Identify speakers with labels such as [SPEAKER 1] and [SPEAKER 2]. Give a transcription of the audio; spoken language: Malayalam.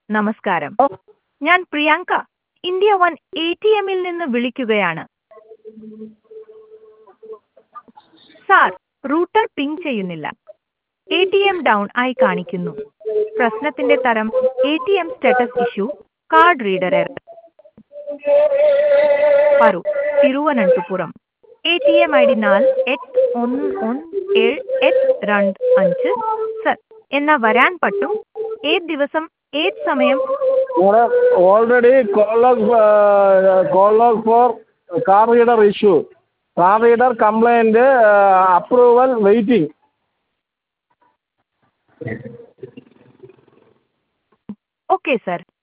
[SPEAKER 1] നമസ്കാരം ഞാൻ Priyanka India one A T എമ്മിൽ നിന്ന് വിളിക്കുകയാണ് സാർ റൂട്ടർ പിങ് ചെയ്യുന്നില്ല എ ടി എം ഡൗൺ ആയി കാണിക്കുന്നു പ്രശ്നത്തിന്റെ തരം A T M status issue card reader error പറു Thiruvananthapuram A T M I D നാല് എട്ട് ഒന്ന് ഒന്ന് ഏഴ് എട്ട് രണ്ട് അഞ്ച് സർ എന്നാ വരാൻ പറ്റും ഏത് ദിവസം ഏത് സമയം
[SPEAKER 2] Madam, already call us, uh, call us for car reader issue. Car reader complaint, uh, approval waiting.
[SPEAKER 1] Okay sir